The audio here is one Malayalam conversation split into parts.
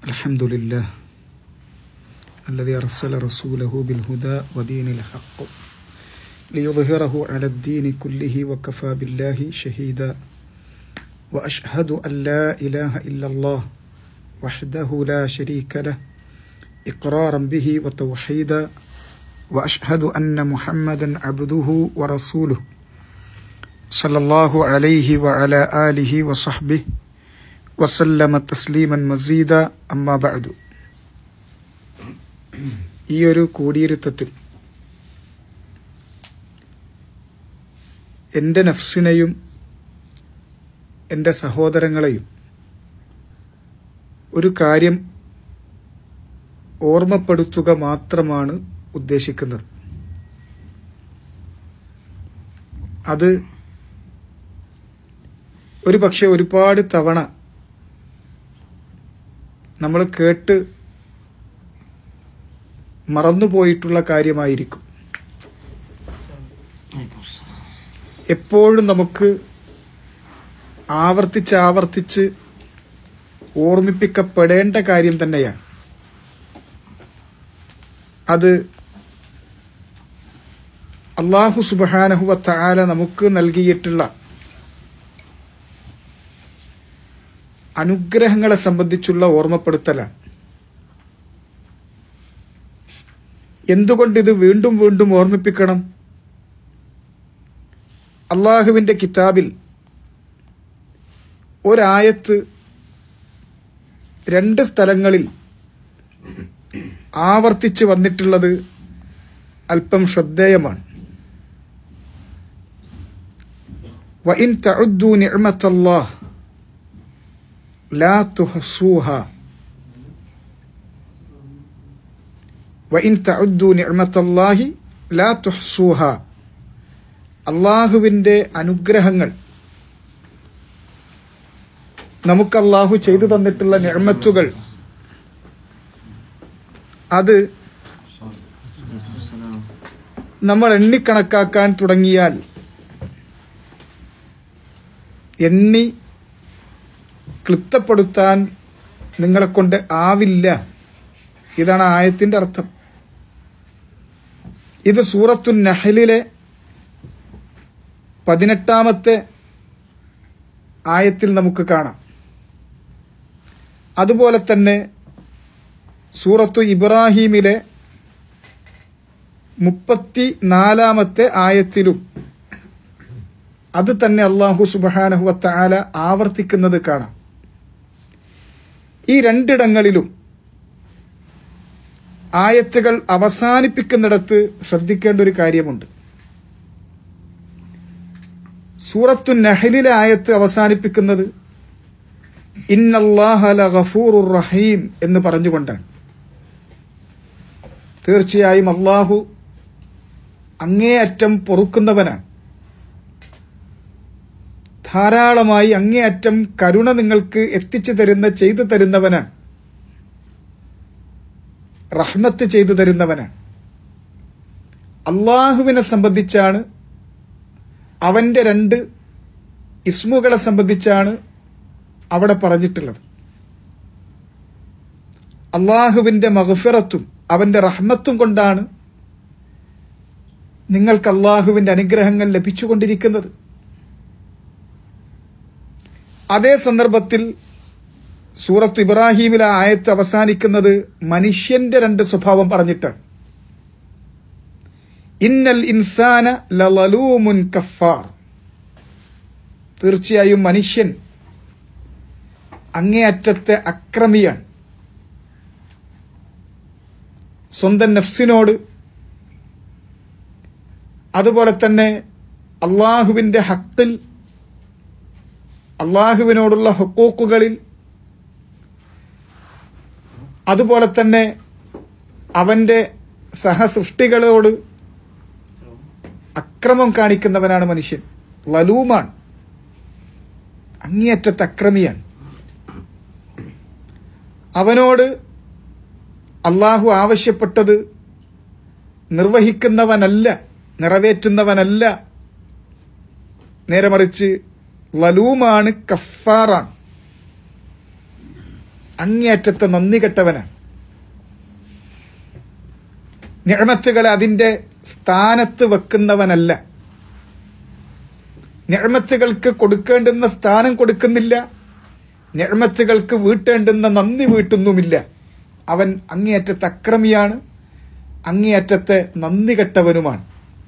الحمد لله الذي أرسل رسوله بالهدى ودين الحق ليظهره على الدين كله وكفى بالله شهيدا وأشهد أن لا إله إلا الله وحده لا شريك له إقرارا به وتوحيدا وأشهد أن محمدا عبده ورسوله صلى الله عليه وعلى آله وصحبه وسلم تسليما مزيدا أما بعد ഈ ഒരു കൂടിയിരുത്തത്തിൽ എൻ്റെ നഫ്സിനെയും എൻ്റെ സഹോദരങ്ങളെയും ഒരു കാര്യം ഓർമ്മപ്പെടുത്തുക മാത്രമാണ് ഉദ്ദേശിക്കുന്നത് അത് ഒരു പക്ഷെ ഒരുപാട് തവണ നമ്മൾ കേട്ട് മറന്നുപോയിട്ടുള്ള കാര്യമായിരിക്കും എപ്പോഴും നമുക്ക് ആവർത്തിച്ച് ആവർത്തിച്ച് ഓർമ്മിപ്പിക്കപ്പെടേണ്ട കാര്യം തന്നെയാണ് അത് അള്ളാഹു സുബാനഹുവ താല നമുക്ക് നൽകിയിട്ടുള്ള അനുഗ്രഹങ്ങളെ സംബന്ധിച്ചുള്ള ഓർമ്മപ്പെടുത്തലാണ് എന്തുകൊണ്ട് ഇത് വീണ്ടും വീണ്ടും ഓർമ്മിപ്പിക്കണം അള്ളാഹുവിന്റെ കിതാബിൽ ഒരായത്ത് രണ്ട് സ്ഥലങ്ങളിൽ ആവർത്തിച്ച് വന്നിട്ടുള്ളത് അല്പം ശ്രദ്ധേയമാണ് وإن تعدوا نعمة الله لا تحصوها وإن تعدوا نعمة الله لا تحصوها അള്ളാഹുവിന്റെ അനുഗ്രഹങ്ങൾ നമുക്ക് അള്ളാഹു ചെയ്തു തന്നിട്ടുള്ള നിർമ്മത്തുകൾ അത് നമ്മൾ എണ്ണിക്കണക്കാക്കാൻ തുടങ്ങിയാൽ എണ്ണി ക്ലിപ്തപ്പെടുത്താൻ നിങ്ങളെ കൊണ്ട് ആവില്ല ഇതാണ് ആയത്തിന്റെ അർത്ഥം ഇത് സൂറത്തു നഹലിലെ പതിനെട്ടാമത്തെ ആയത്തിൽ നമുക്ക് കാണാം അതുപോലെ തന്നെ സൂറത്തു ഇബ്രാഹീമിലെ മുപ്പത്തി നാലാമത്തെ ആയത്തിലും അത് തന്നെ അള്ളാഹു സുബാനഹുവത്ത ആല ആവർത്തിക്കുന്നത് കാണാം ഈ രണ്ടിടങ്ങളിലും ആയത്തുകൾ അവസാനിപ്പിക്കുന്നിടത്ത് ശ്രദ്ധിക്കേണ്ട ഒരു കാര്യമുണ്ട് സൂറത്തു നഹലിലെ ആയത്ത് അവസാനിപ്പിക്കുന്നത് ഇന്നല്ലാഹൂർ റഹീം എന്ന് പറഞ്ഞുകൊണ്ടാണ് തീർച്ചയായും അള്ളാഹു അങ്ങേയറ്റം പൊറുക്കുന്നവനാണ് ധാരാളമായി അങ്ങേയറ്റം കരുണ നിങ്ങൾക്ക് എത്തിച്ചു തരുന്ന ചെയ്തു തരുന്നവനാണ് റഹ്മത്ത് ചെയ്തു തരുന്നവനാണ് അള്ളാഹുവിനെ സംബന്ധിച്ചാണ് അവന്റെ രണ്ട് ഇസ്മുകളെ സംബന്ധിച്ചാണ് അവിടെ പറഞ്ഞിട്ടുള്ളത് അള്ളാഹുവിന്റെ മഹഫിറത്തും അവന്റെ റഹ്മത്തും കൊണ്ടാണ് നിങ്ങൾക്ക് അള്ളാഹുവിന്റെ അനുഗ്രഹങ്ങൾ ലഭിച്ചുകൊണ്ടിരിക്കുന്നത് അതേ സന്ദർഭത്തിൽ സൂറത്ത് ഇബ്രാഹീമിലെ ആയത്ത് അവസാനിക്കുന്നത് മനുഷ്യന്റെ രണ്ട് സ്വഭാവം പറഞ്ഞിട്ടാണ് ഇന്നൽ ഇൻസാന ലലൂമുൻ കഫാർ തീർച്ചയായും മനുഷ്യൻ അങ്ങേയറ്റത്തെ അക്രമിയാണ് സ്വന്തം നഫ്സിനോട് അതുപോലെ തന്നെ അള്ളാഹുവിന്റെ ഹക്കിൽ അള്ളാഹുവിനോടുള്ള ഹുക്കൂക്കുകളിൽ അതുപോലെ തന്നെ അവന്റെ സഹസൃഷ്ടികളോട് അക്രമം കാണിക്കുന്നവനാണ് മനുഷ്യൻ ലലൂമാണ് അങ്ങേയറ്റത്തെ അക്രമിയാണ് അവനോട് അള്ളാഹു ആവശ്യപ്പെട്ടത് നിർവഹിക്കുന്നവനല്ല നിറവേറ്റുന്നവനല്ല നേരെ മറിച്ച് ലലൂമാണ് കഫാറാണ് അങ്ങേയറ്റത്തെ നന്ദി കെട്ടവനാണ് നിഴമത്തുകളെ അതിന്റെ സ്ഥാനത്ത് വെക്കുന്നവനല്ല നിഴമത്തുകൾക്ക് കൊടുക്കേണ്ടുന്ന സ്ഥാനം കൊടുക്കുന്നില്ല നിഴമത്തുകൾക്ക് വീട്ടേണ്ടുന്ന നന്ദി വീട്ടുന്നുമില്ല അവൻ അങ്ങേയറ്റത്തെ അക്രമിയാണ് അങ്ങേയറ്റത്തെ നന്ദി കെട്ടവനുമാണ്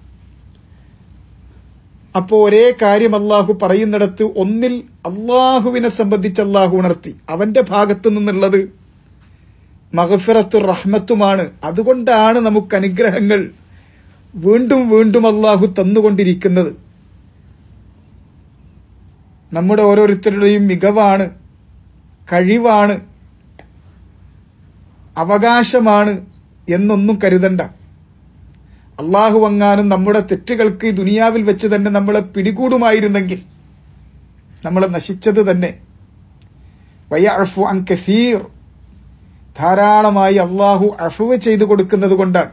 അപ്പോ ഒരേ കാര്യം അള്ളാഹു പറയുന്നിടത്ത് ഒന്നിൽ അള്ളാഹുവിനെ സംബന്ധിച്ച് അള്ളാഹു ഉണർത്തി അവന്റെ ഭാഗത്തു നിന്നുള്ളത് മഹഫിറത്തു റഹ്മത്തുമാണ് അതുകൊണ്ടാണ് നമുക്ക് അനുഗ്രഹങ്ങൾ വീണ്ടും വീണ്ടും അള്ളാഹു തന്നുകൊണ്ടിരിക്കുന്നത് നമ്മുടെ ഓരോരുത്തരുടെയും മികവാണ് കഴിവാണ് അവകാശമാണ് എന്നൊന്നും കരുതണ്ട അള്ളാഹു അങ്ങാനും നമ്മുടെ തെറ്റുകൾക്ക് ഈ ദുനിയാവിൽ വെച്ച് തന്നെ നമ്മളെ പിടികൂടുമായിരുന്നെങ്കിൽ നമ്മൾ നശിച്ചത് തന്നെ വയഅഫു അൻ കസീർ ധാരാളമായി അള്ളാഹു അഫുവ് ചെയ്തു കൊടുക്കുന്നത് കൊണ്ടാണ്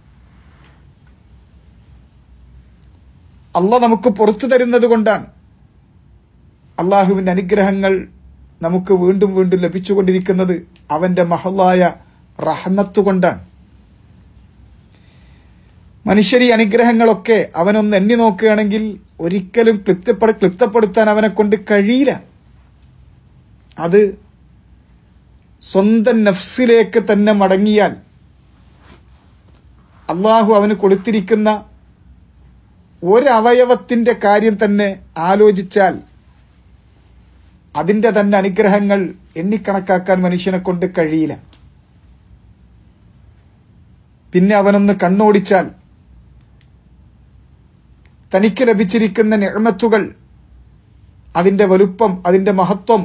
അല്ല നമുക്ക് പുറത്തു തരുന്നത് കൊണ്ടാണ് അള്ളാഹുവിന്റെ അനുഗ്രഹങ്ങൾ നമുക്ക് വീണ്ടും വീണ്ടും ലഭിച്ചുകൊണ്ടിരിക്കുന്നത് അവന്റെ മഹളായ റഹ്മത്ത് കൊണ്ടാണ് മനുഷ്യർ ഈ അനുഗ്രഹങ്ങളൊക്കെ അവനൊന്ന് എണ്ണി നോക്കുകയാണെങ്കിൽ ഒരിക്കലും ക്ലിപ്തപ്പെട ക്ലിപ്തപ്പെടുത്താൻ അവനെ കൊണ്ട് കഴിയില്ല അത് സ്വന്തം നഫ്സിലേക്ക് തന്നെ മടങ്ങിയാൽ അള്ളാഹു അവന് കൊടുത്തിരിക്കുന്ന ഒരവയവത്തിന്റെ കാര്യം തന്നെ ആലോചിച്ചാൽ അതിന്റെ തന്നെ അനുഗ്രഹങ്ങൾ എണ്ണിക്കണക്കാക്കാൻ മനുഷ്യനെ കൊണ്ട് കഴിയില്ല പിന്നെ അവനൊന്ന് കണ്ണോടിച്ചാൽ തനിക്ക് ലഭിച്ചിരിക്കുന്ന നിഴമത്തുകൾ അതിന്റെ വലുപ്പം അതിന്റെ മഹത്വം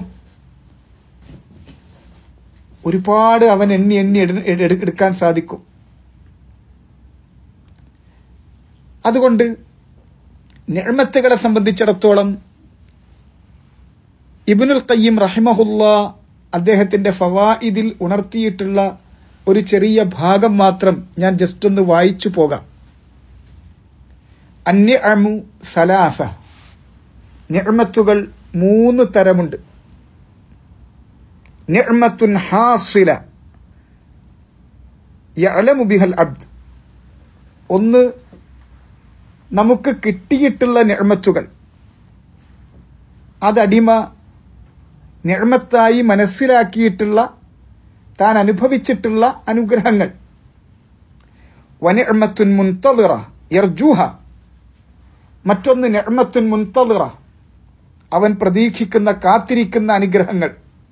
ഒരുപാട് അവൻ എണ്ണി എണ്ണി എടു- എടു- എടുക്കാൻ സാധിക്കും അതുകൊണ്ട് നിഴമത്തുകളെ സംബന്ധിച്ചിടത്തോളം ഇബിനുൽ ഖയ്യിം റഹിമഹുല്ല അദ്ദേഹത്തിന്റെ ഫവായിദിൽ ഉണർത്തിയിട്ടുള്ള ഒരു ചെറിയ ഭാഗം മാത്രം ഞാൻ ജസ്റ്റ് ഒന്ന് വായിച്ചു പോകാം അന്യഅമു സലാസ നിഅമത്തുകൾ മൂന്ന് തരമുണ്ട് നിഅമത്തുൻ ഹാസില യഅലമു ബിഹൽ അബ്ദ് ഒന്ന് നമുക്ക് കിട്ടിയിട്ടുള്ള നിഅമത്തുകൾ അതടിമ നിഴമത്തായി മനസ്സിലാക്കിയിട്ടുള്ള താൻ അനുഭവിച്ചിട്ടുള്ള അനുഗ്രഹങ്ങൾ വനിഅമത്തുൻ മുൻതളിറ യർജൂഹ മറ്റൊന്ന് നിഅമത്തുൻ മുൻതളിറ അവൻ പ്രതീക്ഷിക്കുന്ന കാത്തിരിക്കുന്ന അനുഗ്രഹങ്ങൾ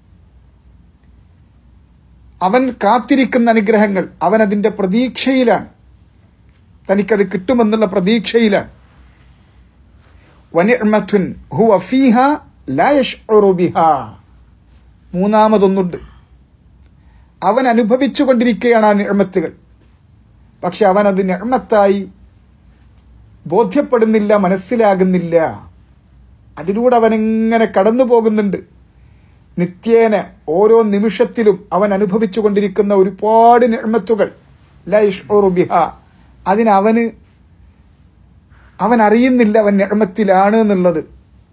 അവൻ കാത്തിരിക്കുന്ന അനുഗ്രഹങ്ങൾ അവൻ അതിന്റെ പ്രതീക്ഷയിലാണ് തനിക്കത് കിട്ടുമെന്നുള്ള പ്രതീക്ഷയിലാണ് വനിഅമത്തുൻ ഹുവ ഫീഹ ലാ യശ്ഉറു ബിഹാ മൂന്നാമതൊന്നുണ്ട് അവൻ അനുഭവിച്ചു കൊണ്ടിരിക്കുകയാണ് ആ നിഴമത്തുകൾ പക്ഷെ അവൻ അത് നിഴമത്തായി ബോധ്യപ്പെടുന്നില്ല മനസ്സിലാകുന്നില്ല അതിലൂടെ അവൻ എങ്ങനെ കടന്നു പോകുന്നുണ്ട് നിത്യേന ഓരോ നിമിഷത്തിലും അവൻ അനുഭവിച്ചു കൊണ്ടിരിക്കുന്ന ഒരുപാട് നിഴമത്തുകൾ ലൈഷ്ബിഹ അതിനവന് അവൻ അറിയുന്നില്ല അവൻ നിഴമത്തിലാണ് എന്നുള്ളത്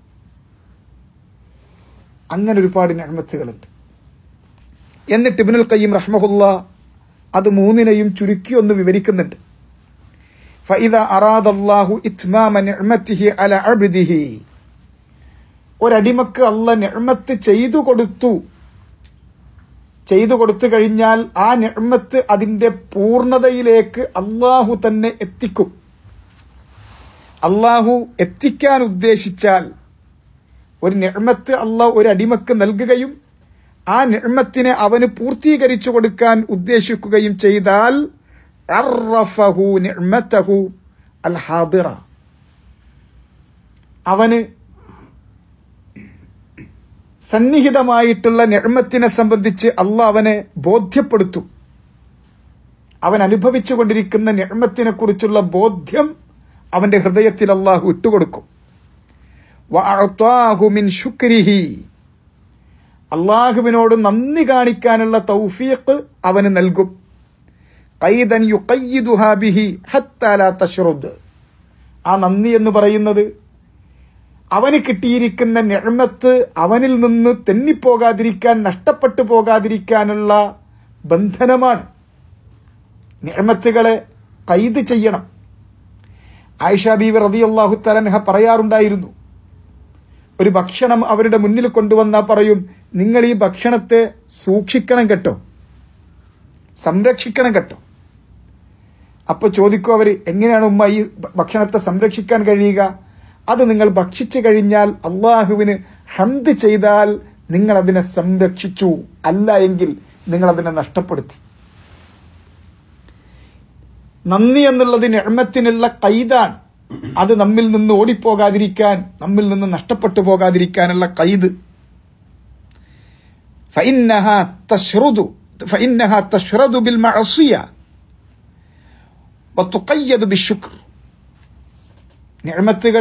അങ്ങനെ ഒരുപാട് നിഴമത്തുകളുണ്ട് എന്നിട്ട് ഇബ്നുൽ ഖയ്യിം റഹ്മഹുല്ല അത് മൂന്നിനെയും ചുരുക്കി ഒന്ന് വിവരിക്കുന്നുണ്ട് فإذا أراد الله إتمام نعمته على عبده ഒരടിമക്ക് അല്ല നിഅമത്ത് ചെയ്തു കൊടുത്തു ചെയ്തു കൊടുത്തു കഴിഞ്ഞാൽ ആ നിഅമത്ത് അതിന്റെ പൂർണ്ണതയിലേക്ക് അള്ളാഹു തന്നെ എത്തിക്കും അള്ളാഹു എത്തിക്കാൻ ഉദ്ദേശിച്ചാൽ ഒരു നിഅമത്ത് അള്ളാഹ് ഒരു അടിമക്ക് നൽകുകയും ആ നിഅമത്തിനെ അവന് പൂർത്തീകരിച്ചു കൊടുക്കാൻ ഉദ്ദേശിക്കുകയും ചെയ്താൽ അറഫഹു നിഅമതഹു അൽ ഹാദിറ അവന് സന്നിഹിതമായിട്ടുള്ള നിഅമത്തിനെ സംബന്ധിച്ച് അള്ളാഹ് അവനെ ബോധ്യപ്പെടുത്തും അവൻ അനുഭവിച്ചുകൊണ്ടിരിക്കുന്ന നിഅമത്തിനെ കുറിച്ചുള്ള ബോധ്യം അവന്റെ ഹൃദയത്തിൽ അള്ളാഹു ഇട്ടുകൊടുക്കും വഅഅതാഹു മിൻ ശുക്രിഹി അള്ളാഹുവിനോട് നന്ദി കാണിക്കാനുള്ള തൗഫീഖ് അവന് നൽകും ഖൈദൻ യുഖയ്യിദുഹാ ബിഹി ഹത്താ ലാ തശ്റുദ് ആ നന്ദി എന്ന് പറയുന്നത് അവന് കിട്ടിയിരിക്കുന്ന ഞെഴ്മത്ത് അവനിൽ നിന്ന് തെന്നിപ്പോകാതിരിക്കാൻ നഷ്ടപ്പെട്ടു പോകാതിരിക്കാനുള്ള ബന്ധനമാണ് ഞെഴ്മത്തുകളെ കൈത് ചെയ്യണം ആയിഷ ബീവി റതിയല്ലാഹു തലൻഹ പറയാറുണ്ടായിരുന്നു ഒരു ഭക്ഷണം അവരുടെ മുന്നിൽ കൊണ്ടുവന്നാൽ പറയും നിങ്ങൾ ഈ ഭക്ഷണത്തെ സൂക്ഷിക്കണം കേട്ടോ സംരക്ഷിക്കണം കേട്ടോ അപ്പൊ ചോദിക്കും അവർ എങ്ങനെയാണ് ഉമ്മ ഈ ഭക്ഷണത്തെ സംരക്ഷിക്കാൻ കഴിയുക അത് നിങ്ങൾ ഭക്ഷിച്ചു കഴിഞ്ഞാൽ അള്ളാഹുവിന് ഹന്ത് ചെയ്താൽ നിങ്ങൾ അതിനെ സംരക്ഷിച്ചു അല്ല എങ്കിൽ നിങ്ങൾ അതിനെ നഷ്ടപ്പെടുത്തി നന്ദി എന്നുള്ളത് നിഴമത്തിനുള്ള കൈതാണ് അത് നമ്മിൽ നിന്ന് ഓടിപ്പോകാതിരിക്കാൻ നമ്മിൽ നിന്ന് നഷ്ടപ്പെട്ടു പോകാതിരിക്കാനുള്ള കൈത് فإنها تشرد فإنها تشرد بالمعصية وتقيد بالشكر നിഴമത്തുകൾ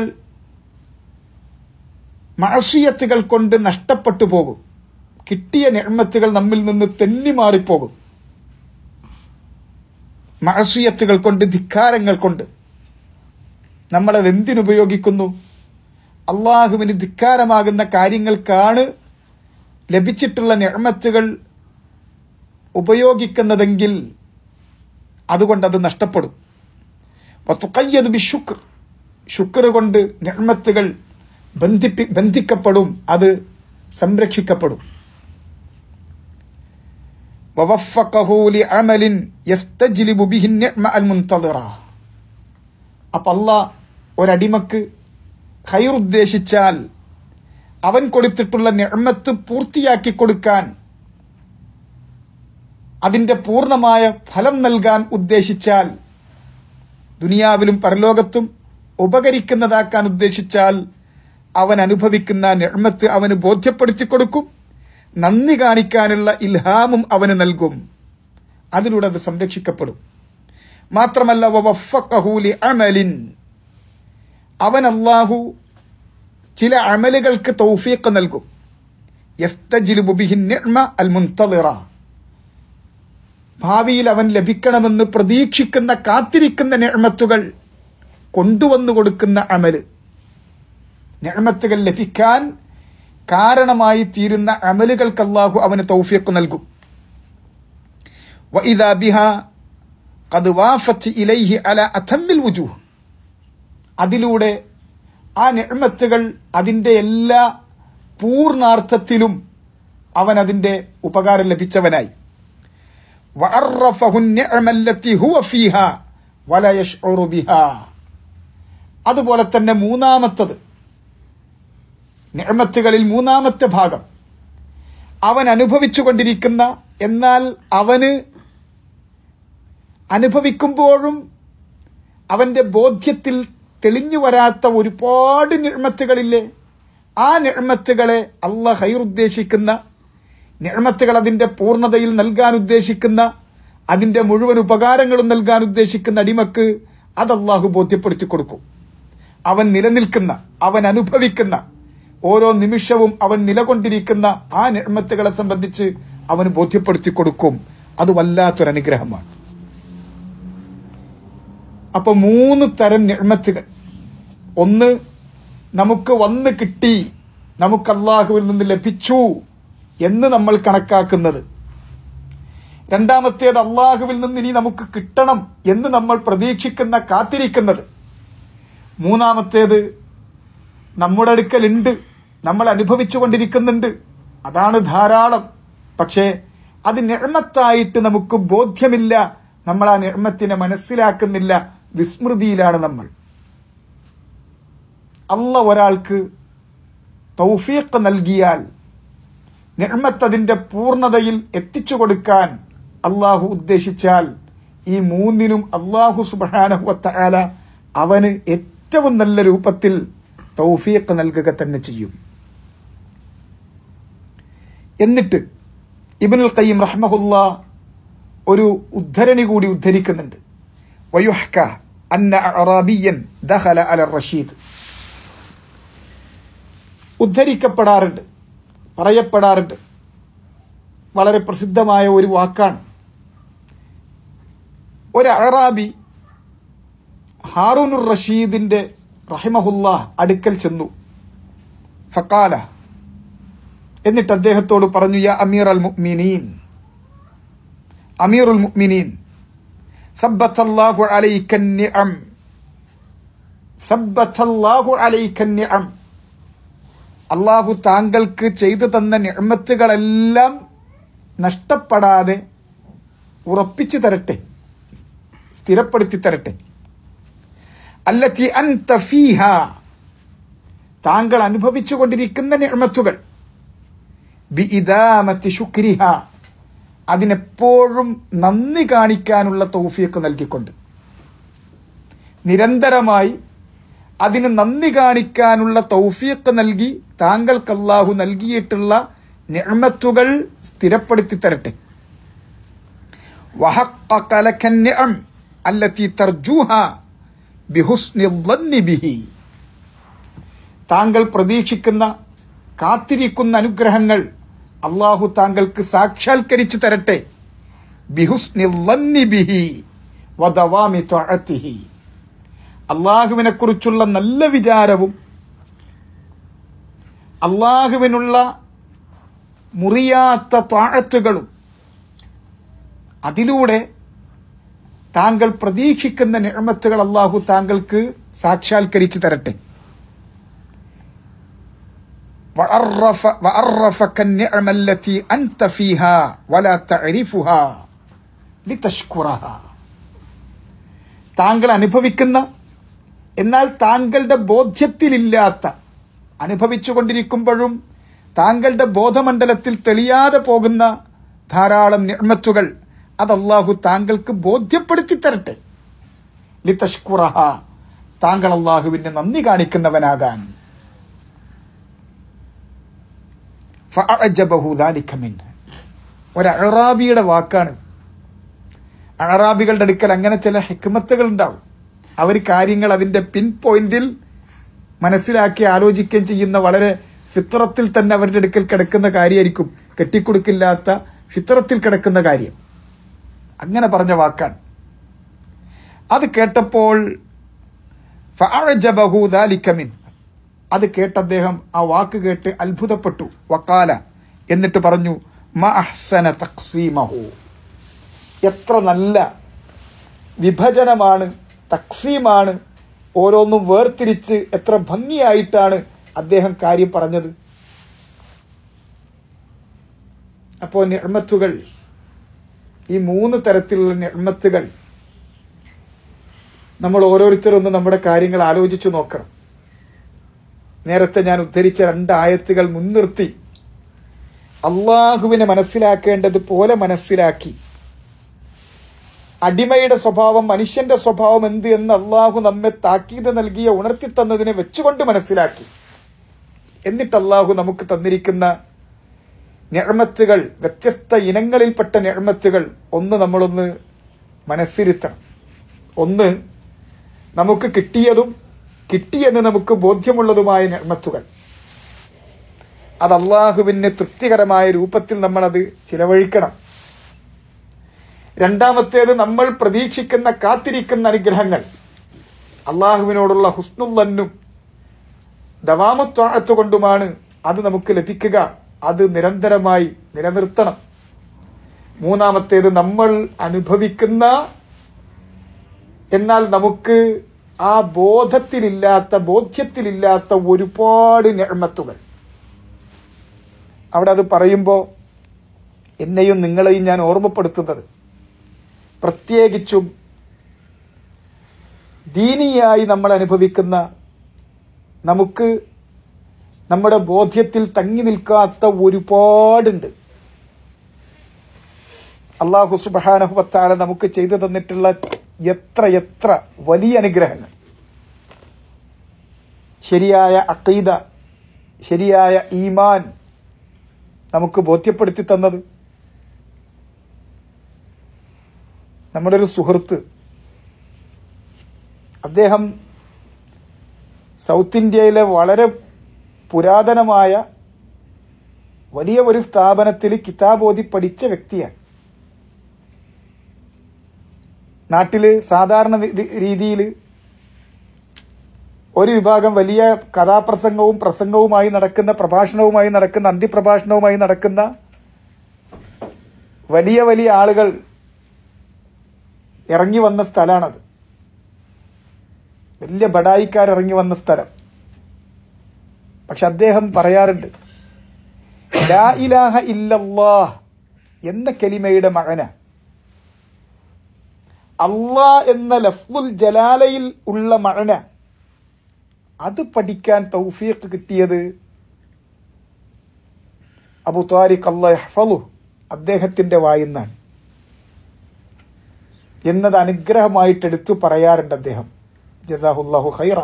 മഴസിയത്തുകൾ കൊണ്ട് നഷ്ടപ്പെട്ടു പോകും കിട്ടിയ നിഴമത്തുകൾ നമ്മിൽ നിന്ന് തെന്നി മാറിപ്പോകും മഴസിയത്തുകൾ കൊണ്ട് ധിക്കാരങ്ങൾ കൊണ്ട് നമ്മളത് എന്തിനുപയോഗിക്കുന്നു അള്ളാഹുവിന് ധിക്കാരമാകുന്ന കാര്യങ്ങൾക്കാണ് ലഭിച്ചിട്ടുള്ള നിഴമത്തുകൾ ഉപയോഗിക്കുന്നതെങ്കിൽ അതുകൊണ്ട് അത് നഷ്ടപ്പെടും തുക്കയ്യത് ബി ശുക്ർ ശുക്ർ കൊണ്ട് നിഴമത്തുകൾ ബന്ധിപ്പി ബന്ധിക്കപ്പെടും അത് സംരക്ഷിക്കപ്പെടും ووفقه لعمل يستجلب به النعمة المنتظرة അപ്പൊ അല്ല ഒരടിമക്ക് ഖൈറുദ്ദേശിച്ചാൽ അവൻ കൊടുത്തിട്ടുള്ള നിഅമത്ത് പൂർത്തിയാക്കി കൊടുക്കാൻ അതിന്റെ പൂർണ്ണമായ ഫലം നൽകാൻ ഉദ്ദേശിച്ചാൽ ദുനിയാവിലും പരലോകത്തും ഉപകരിക്കുന്നതാക്കാൻ ഉദ്ദേശിച്ചാൽ അവൻ അനുഭവിക്കുന്ന നിഅമത്ത് അവന് ബോധ്യപ്പെടുത്തി കൊടുക്കും നന്ദി കാണിക്കാനുള്ള ഇൽഹാമും അവന് നൽകും അതിലൂടെ അത് സംരക്ഷിക്കപ്പെടും മാത്രമല്ല വവഫഖഹൂലി അമലിൻ അവൻ അള്ളാഹു ചില അമലുകൾക്ക് തൗഫീഖ് നൽകും യസ്തജിലുബു ബിഹിൻ നിഅ്മ അൽ മുൻതളിറ ഭാവിയിൽ അവൻ ലഭിക്കണമെന്ന് പ്രതീക്ഷിക്കുന്ന കാത്തിരിക്കുന്ന നിഅ്മത്തുകൾ കൊണ്ടുവന്നു കൊടുക്കുന്ന അമല് നിഅ്മത്തുകൾ ലഭിക്കാൻ കാരണമായി തീരുന്ന അമലുകൾക്ക് അള്ളാഹു അവന് തൗഫീഖ് നൽകും وإذا بها قد وافت إليه على أتم الوجوه അതിലൂടെ ആ നിഅ്മത്തുകൾ അതിന്റെ എല്ലാ പൂർണാർത്ഥത്തിലും അവൻ അതിന്റെ ഉപകാരം ലഭിച്ചവനായി وعرفه النعم التي هو فيها ولا يشعر بها അതുപോലെ തന്നെ മൂന്നാമത്തത് നിഅമത്തുകളിൽ മൂന്നാമത്തെ ഭാഗം അവൻ അനുഭവിച്ചുകൊണ്ടിരിക്കുന്ന എന്നാൽ അവന് അനുഭവിക്കുമ്പോഴും അവന്റെ ബോധ്യത്തിൽ തെളിഞ്ഞു വരാത്ത ഒരുപാട് നിഴമത്തുകളില്ലേ ആ നിഴമത്തുകളെ അള്ള ഹൈറുദ്ദേശിക്കുന്ന നിഴമത്തുകൾ അതിന്റെ പൂർണ്ണതയിൽ നൽകാൻ ഉദ്ദേശിക്കുന്ന അതിന്റെ മുഴുവൻ ഉപകാരങ്ങളും നൽകാൻ ഉദ്ദേശിക്കുന്ന അടിമക്ക് അത് അള്ളാഹു ബോധ്യപ്പെടുത്തി കൊടുക്കും അവൻ നിലനിൽക്കുന്ന അവൻ അനുഭവിക്കുന്ന ഓരോ നിമിഷവും അവൻ നിലകൊണ്ടിരിക്കുന്ന ആ നിഴമത്തുകളെ സംബന്ധിച്ച് അവന് ബോധ്യപ്പെടുത്തി കൊടുക്കും അത് വല്ലാത്തൊരനുഗ്രഹമാണ് അപ്പൊ മൂന്ന് തരം നിഴമത്തുകൾ ഒന്ന് നമുക്ക് വന്ന് കിട്ടി നമുക്ക് അള്ളാഹുവിൽ നിന്ന് ലഭിച്ചു എന്ന് നമ്മൾ കണക്കാക്കുന്നത് രണ്ടാമത്തേത് അള്ളാഹുവിൽ നിന്ന് ഇനി നമുക്ക് കിട്ടണം എന്ന് നമ്മൾ പ്രതീക്ഷിക്കുന്ന കാത്തിരിക്കുന്നത് മൂന്നാമത്തേത് നമ്മുടെ അടുക്കലുണ്ട് നമ്മൾ അനുഭവിച്ചു കൊണ്ടിരിക്കുന്നുണ്ട് അതാണ് ധാരാളം പക്ഷേ അത് നിഴമത്തായിട്ട് നമുക്ക് ബോധ്യമില്ല നമ്മൾ ആ നിഴമത്തിനെ മനസ്സിലാക്കുന്നില്ല വിസ്മൃതിയിലാണ് നമ്മൾ അല്ല ഒരാൾക്ക് തൗഫീഖ് നൽകിയാൽ നിഴമത്ത് അതിന്റെ പൂർണ്ണതയിൽ എത്തിച്ചു കൊടുക്കാൻ അള്ളാഹു ഉദ്ദേശിച്ചാൽ ഈ മൂന്നിനും അള്ളാഹു സുബാനഹുല അവന് ഏറ്റവും നല്ല രൂപത്തിൽ തൗഫീഖ് നൽകുക തന്നെ ചെയ്യും എന്നിട്ട് ഇബനുൽ ഖയ്യിം റഹ്മഹുല്ല ഒരു ഉദ്ധരണി കൂടി ഉദ്ധരിക്കുന്നുണ്ട് വയുഹ്ക അന്ന അറാബിയൻ ദഖല അല റഷീദ് ഉദ്ധരിക്കപ്പെടാറുണ്ട് പറയപ്പെടാറുണ്ട് വളരെ പ്രസിദ്ധമായ ഒരു വാക്കാണ് ഒരു അറാബി ഹാറൂനുർ റഷീദിന്റെ റഹിമഹുല്ല അടുക്കൽ ചെന്നു ഫക്കാല എന്നിട്ട് അദ്ദേഹത്തോട് പറഞ്ഞു യാ അമീർ അൽ മുഅ്മിനീൻ അമീറുൽ മുഅ്മിനീൻ സബ്ബത്തല്ലാഹു അലൈക നിഅം സബ്ബത്തല്ലാഹു അലൈക നിഅം അള്ളാഹു താങ്കൾക്ക് ചെയ്തു തന്ന നിഅമത്തുകളെല്ലാം നഷ്ടപ്പെടാതെ ഉറപ്പിച്ചു തരട്ടെ സ്ഥിരപ്പെടുത്തി തരട്ടെ അല്ലത്തി അൻത ഫീഹ താങ്കൾ അനുഭവിച്ചുകൊണ്ടിരിക്കുന്ന നിഅമത്തുകൾ ബിഇദാമത്തി ശുക്രിഹ അതിനെപ്പോഴും നന്ദി കാണിക്കാനുള്ള തൗഫീഖ് നൽകിക്കൊണ്ട് നിരന്തരമായി അതിന് നന്ദി കാണിക്കാനുള്ള തൗഫീഖ് നൽകി താങ്കൾക്ക് അല്ലാഹു നൽകിയിട്ടുള്ള നിഅമത്തുകൾ സ്ഥിരപ്പെടുത്തി തരട്ടെ وحقق لك النعم التي ترجوها بحسن الظن به താങ്കൾ പ്രതീക്ഷിക്കുന്ന കാത്തിരിക്കുന്ന അനുഗ്രഹങ്ങൾ അള്ളാഹു താങ്കൾക്ക് സാക്ഷാത്കരിച്ചു തരട്ടെ ബിഹുസ്നി ളന്നി ബിഹി വദവാമി ത്വഅത്തിഹി അള്ളാഹുവിനെ കുറിച്ചുള്ള നല്ല വിചാരവും അള്ളാഹുവിനുള്ള മുറിയാത്ത ത്വാഴത്തുകളും അതിലൂടെ താങ്കൾ പ്രതീക്ഷിക്കുന്ന നിഴമത്തുകൾ അള്ളാഹു താങ്കൾക്ക് സാക്ഷാത്കരിച്ചു തരട്ടെ وعرف- وعرفك النعم التي أنت فيها ولا تعرفها لتشكرها താങ്കൾ അനുഭവിക്കുന്ന എന്നാൽ താങ്കളുടെ ബോധ്യത്തിലില്ലാത്ത അനുഭവിച്ചുകൊണ്ടിരിക്കുമ്പോഴും താങ്കളുടെ ബോധമണ്ഡലത്തിൽ തെളിയാതെ പോകുന്ന ധാരാളം നിർമ്മത്തുകൾ അത് അള്ളാഹു താങ്കൾക്ക് ബോധ്യപ്പെടുത്തി തരട്ടെ ലിതഷ്കുറഹ താങ്കൾ അള്ളാഹുവിന് നന്ദി കാണിക്കുന്നവനാകാൻ ഫഅഅജബഹു ذلك منه. ഒരു അറാബിയുടെ വാക്കാണ് അറാബികളുടെ അടുക്കൽ അങ്ങനെ ചില ഹിക്മത്തുകൾ ഉണ്ടാവും അവർ കാര്യങ്ങൾ അതിന്റെ പിൻ പോയിന്റിൽ മനസ്സിലാക്കി ആലോചിക്കുകയും ചെയ്യുന്ന വളരെ ഫിത്രത്തിൽ തന്നെ അവരുടെ അടുക്കൽ കിടക്കുന്ന കാര്യമായിരിക്കും കെട്ടിക്കൊടുക്കില്ലാത്ത ഫിത്രത്തിൽ കിടക്കുന്ന കാര്യം അങ്ങനെ പറഞ്ഞ വാക്കാണ് അത് കേട്ടപ്പോൾ ഫഅഅജബഹു ذلك منه. അത് കേട്ട് അദ്ദേഹം ആ വാക്ക് കേട്ട് അത്ഭുതപ്പെട്ടു വക്കാല എന്നിട്ട് പറഞ്ഞു മ അഹ്സന തക്സീമഹു എത്ര നല്ല വിഭജനമാണ് തക്സീമാണ് ഓരോന്നും വേർതിരിച്ച് എത്ര ഭംഗിയായിട്ടാണ് അദ്ദേഹം കാര്യം പറഞ്ഞത് അപ്പോൾ നിർമ്മത്തുകൾ ഈ മൂന്ന് തരത്തിലുള്ള നിർമ്മത്തുകൾ നമ്മൾ ഓരോരുത്തരൊന്ന് നമ്മുടെ കാര്യങ്ങൾ ആലോചിച്ചു നോക്കണം നേരത്തെ ഞാൻ ഉദ്ധരിച്ച രണ്ട് ആയത്തുകൾ മുൻനിർത്തി അള്ളാഹുവിനെ മനസ്സിലാക്കേണ്ടത് പോലെ മനസ്സിലാക്കി അടിമയുടെ സ്വഭാവം മനുഷ്യന്റെ സ്വഭാവം എന്ത് എന്ന് അള്ളാഹു നമ്മെ താക്കീത് നൽകിയ ഉണർത്തി തന്നതിനെ വെച്ചുകൊണ്ട് മനസ്സിലാക്കി എന്നിട്ട് അള്ളാഹു നമുക്ക് തന്നിരിക്കുന്ന ഞഴമത്തുകൾ വ്യത്യസ്ത ഇനങ്ങളിൽപ്പെട്ട ഞഴമത്തുകൾ ഒന്ന് നമ്മളൊന്ന് മനസ്സിരുത്തണം ഒന്ന് നമുക്ക് കിട്ടിയതും കിട്ടിയെന്ന് നമുക്ക് ബോധ്യമുള്ളതുമായ നിർമ്മത്തുകൾ അത് അള്ളാഹുവിന് തൃപ്തികരമായ രൂപത്തിൽ നമ്മൾ അത് ചിലവഴിക്കണം രണ്ടാമത്തേത് നമ്മൾ പ്രതീക്ഷിക്കുന്ന കാത്തിരിക്കുന്ന അനുഗ്രഹങ്ങൾ അള്ളാഹുവിനോടുള്ള ഹുസ്നുല്ലന്നും ദവാമത്വാഴത്ത് കൊണ്ടുമാണ് അത് നമുക്ക് ലഭിക്കുക അത് നിരന്തരമായി നിലനിർത്തണം മൂന്നാമത്തേത് നമ്മൾ അനുഭവിക്കുന്ന എന്നാൽ നമുക്ക് ആ ബോധത്തിലില്ലാത്ത ബോധ്യത്തിലില്ലാത്ത ഒരുപാട് ഞമ്മത്തുകൾ അവിടെ അത് പറയുമ്പോൾ എന്നെയും നിങ്ങളെയും ഞാൻ ഓർമ്മപ്പെടുത്തുന്നത് പ്രത്യേകിച്ചും ദീനിയായി നമ്മൾ അനുഭവിക്കുന്ന നമുക്ക് നമ്മുടെ ബോധ്യത്തിൽ തങ്ങി നിൽക്കാത്ത ഒരുപാടുണ്ട് അള്ളാഹു സുബാനഹുബത്താല നമുക്ക് ചെയ്തു തന്നിട്ടുള്ള എത്ര എത്ര വലിയ അനുഗ്രഹങ്ങൾ ശരിയായ അക്കീദ ശരിയായ ഈമാൻ നമുക്ക് ബോധ്യപ്പെടുത്തി തന്നത് നമ്മുടെ ഒരു സുഹൃത്ത് അദ്ദേഹം സൗത്ത് ഇന്ത്യയിലെ വളരെ പുരാതനമായ വലിയ ഒരു സ്ഥാപനത്തിൽ കിതാബോധി പഠിച്ച വ്യക്തിയാണ് നാട്ടില് സാധാരണ രീതിയിൽ ഒരു വിഭാഗം വലിയ കഥാപ്രസംഗവും പ്രസംഗവുമായി നടക്കുന്ന പ്രഭാഷണവുമായി നടക്കുന്ന അന്ത്യപ്രഭാഷണവുമായി നടക്കുന്ന വലിയ വലിയ ആളുകൾ ഇറങ്ങി വന്ന സ്ഥലമാണത് വലിയ ബഡായിക്കാർ ഇറങ്ങി വന്ന സ്ഥലം പക്ഷെ അദ്ദേഹം പറയാറുണ്ട് ലാ ഇലാഹ ഇല്ലല്ലാഹ് എന്ന കലിമയുടെ മകന അള്ളാ എന്ന ലഫ്ലുൽ ജലാലയിൽ ഉള്ള മകന അത് പഠിക്കാൻ തൗഫീഖ് കിട്ടിയത് അബു താരിഖ് അള്ളാഹ്ഫലു അദ്ദേഹത്തിന്റെ വായിന്നാണ് എന്നത് അനുഗ്രഹമായിട്ട് എടുത്തു പറയാറുണ്ട് അദ്ദേഹം ജസാഹുല്ലാഹു ഖൈറ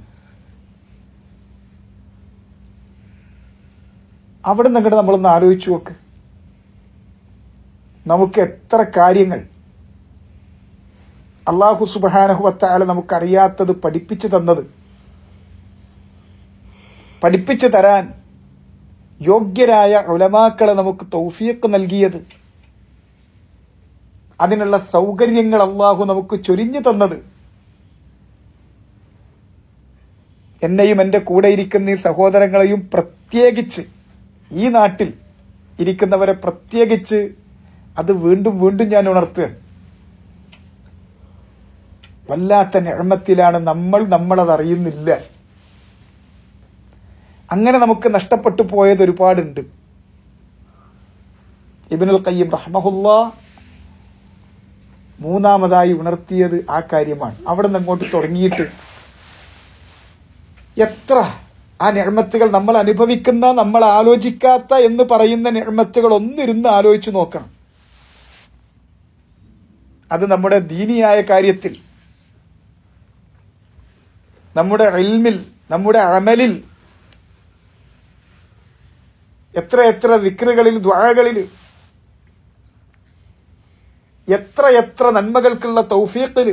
അവിടെ നിങ്ങടെ നമ്മളൊന്ന് ആലോചിച്ചു നോക്ക് നമുക്ക് എത്ര കാര്യങ്ങൾ അള്ളാഹു സുബാനഹുവത്താല നമുക്കറിയാത്തത് പഠിപ്പിച്ചു തന്നത് പഠിപ്പിച്ചു തരാൻ യോഗ്യരായ ഉലമാക്കളെ നമുക്ക് തൗഫീഖ് നൽകിയത് അതിനുള്ള സൗകര്യങ്ങൾ അള്ളാഹു നമുക്ക് ചൊരിഞ്ഞു തന്നത് എന്നെയും എന്റെ കൂടെ ഇരിക്കുന്ന ഈ സഹോദരങ്ങളെയും പ്രത്യേകിച്ച് ഈ നാട്ടിൽ ഇരിക്കുന്നവരെ പ്രത്യേകിച്ച് അത് വീണ്ടും വീണ്ടും ഞാൻ ഉണർത്തുക വല്ലാത്ത നിഴമത്തിലാണ് നമ്മൾ നമ്മളത് അറിയുന്നില്ല അങ്ങനെ നമുക്ക് നഷ്ടപ്പെട്ടു പോയത് ഒരുപാടുണ്ട് ഇബിനുൽ കയ്യം റഹ്മഹുല്ല മൂന്നാമതായി ഉണർത്തിയത് ആ കാര്യമാണ് അവിടെ നിന്ന് അങ്ങോട്ട് തുടങ്ങിയിട്ട് എത്ര ആ നിഴമത്തുകൾ നമ്മൾ അനുഭവിക്കുന്ന നമ്മൾ ആലോചിക്കാത്ത എന്ന് പറയുന്ന നിഴമത്തുകൾ ഒന്നിരുന്ന് ആലോചിച്ചു നോക്കണം അത് നമ്മുടെ ദീനിയായ കാര്യത്തിൽ നമ്മുടെ ഇൽമിൽ നമ്മുടെ അമലിൽ എത്ര എത്ര ദിക്റുകളിൽ ദ്വാകളിൽ എത്ര എത്ര നന്മകൾക്കുള്ള തൗഫീഖിൽ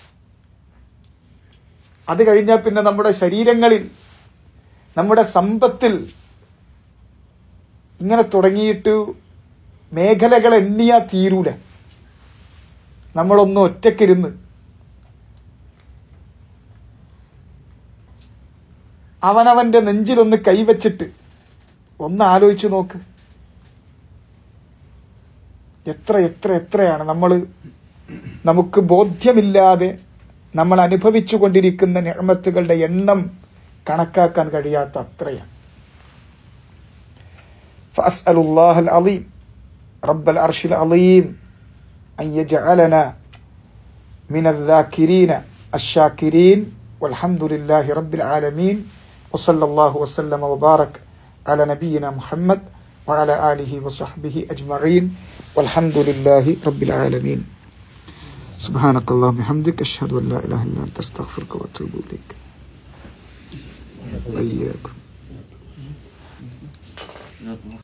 അത് കഴിഞ്ഞാൽ പിന്നെ നമ്മുടെ ശരീരങ്ങളിൽ നമ്മുടെ സമ്പത്തിൽ ഇങ്ങനെ തുടങ്ങിയിട്ട് മേഖലകൾ എണ്ണിയാ തീരൂല നമ്മളൊന്ന് ഒറ്റക്കിരുന്ന് അവനവന്റെ നെഞ്ചിലൊന്ന് കൈവച്ചിട്ട് ഒന്ന് ആലോചിച്ചു നോക്ക് എത്ര എത്ര എത്രയാണ് നമ്മൾ നമുക്ക് ബോധ്യമില്ലാതെ നമ്മൾ അനുഭവിച്ചു കൊണ്ടിരിക്കുന്ന നിഴമത്തുകളുടെ എണ്ണം കണക്കാക്കാൻ കഴിയാത്ത അത്രയാണ് فأسأل الله العظيم رب العرش العظيم أن يجعلنا من الذاكرين الشاكرين والحمد لله رب العالمين وصلى الله وسلم وبارك على نبينا محمد وعلى آله وصحبه أجمعين والحمد لله رب العالمين سبحانك اللهم وبحمدك أشهد أن لا إله إلا أنت أستغفرك وأتوب إليك وإياكم